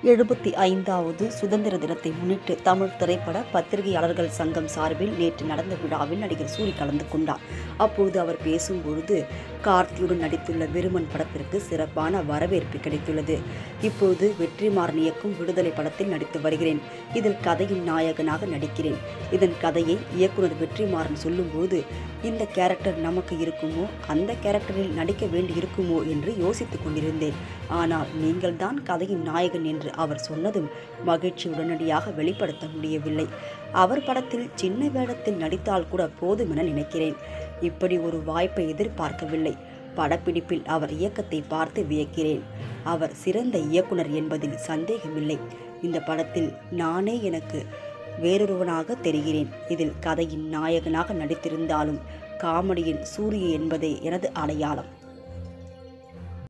எழுபத்தி ஐந்தாவது சுதந்திர தினத்தை முன்னிட்டு தமிழ் திரைப்பட பத்திரிகையாளர்கள் சங்கம் சார்பில் நேற்று நடந்த விழாவில் நடிகர் சூரி கலந்து கொண்டார் அப்போது அவர் பேசும்பொழுது கார்த்தியுடன் நடித்துள்ள விருமன் படத்திற்கு சிறப்பான வரவேற்பு கிடைத்துள்ளது இப்போது வெற்றிமாறன் இயக்கும் விடுதலை படத்தில் நடித்து வருகிறேன் இதில் கதையின் நாயகனாக நடிக்கிறேன் இதன் கதையை இயக்குனர் வெற்றிமாறன் சொல்லும்போது இந்த கேரக்டர் நமக்கு இருக்குமோ அந்த கேரக்டரில் நடிக்க வேண்டி இருக்குமோ என்று யோசித்துக் கொண்டிருந்தேன் ஆனால் நீங்கள்தான் கதையின் நாயகன் என்று அவர் சொன்னதும் மகிழ்ச்சி உடனடியாக வெளிப்படுத்த முடியவில்லை அவர் படத்தில் சின்ன வேடத்தில் நடித்தால் கூட போதும் என நினைக்கிறேன் இப்படி ஒரு வாய்ப்பை எதிர்பார்க்கவில்லை படப்பிடிப்பில் அவர் இயக்கத்தை பார்த்து வியக்கிறேன் அவர் சிறந்த இயக்குனர் என்பதில் சந்தேகமில்லை இந்த படத்தில் நானே எனக்கு வேறொருவனாக தெரிகிறேன் இதில் கதையின் நாயகனாக நடித்திருந்தாலும் காமெடியின் சூரிய என்பதே எனது அடையாளம்